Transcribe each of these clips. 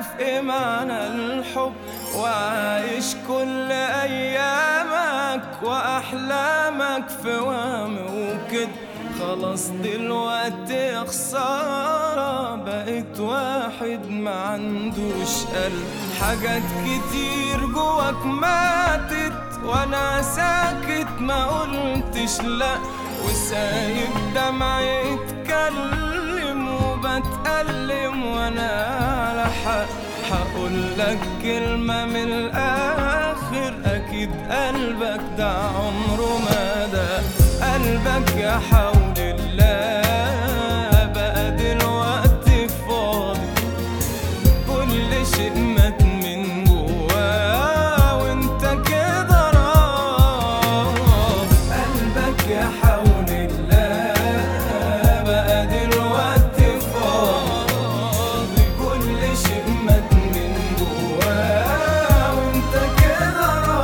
ايه معنى الحب وعايش كل ايامك واحلامك في وهم وكده خلاص دلوقتي يا خسارة بقيت واحد ما عندوش قلب حاجات كتير جواك ماتت وانا ساكت ما قلتش لا وسايب دمعي يتكلم وبتألم وانا على حق هقول لك كلمة من الآخر أكيد قلبك ده عمره ما ده قلبك يا حول الله بقى دلوقتي فاضي كل شيء مات من جواه وانت كده راضي قلبك يا حول الله بقى دلوقتي فاضي كل شيء مات من جواه وانت كده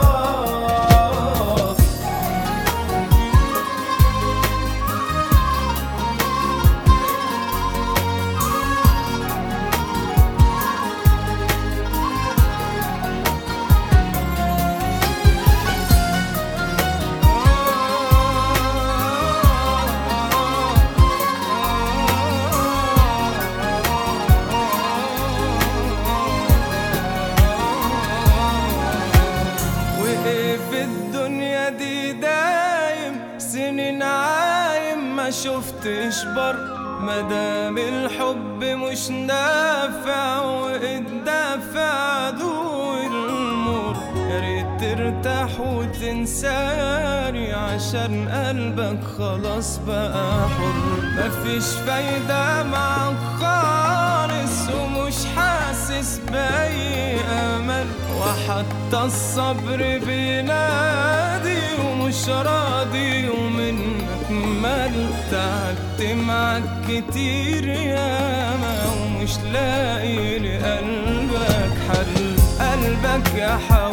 راضي وايه في الدنيا دي دايم سنين عايم ما شفتش بر مدام الحب مش نافع والدافع عدو المر يا ريت ترتاح وتنساني عشان قلبك خلاص بقى حر مفيش فايدة معاك خالص ومش حاسس بأي أمل وحتى الصبر بينادي ومش راضي ومنك مل تعبت معاك كتير ياما ومش لاقي لقلبك حل قلبك يا حول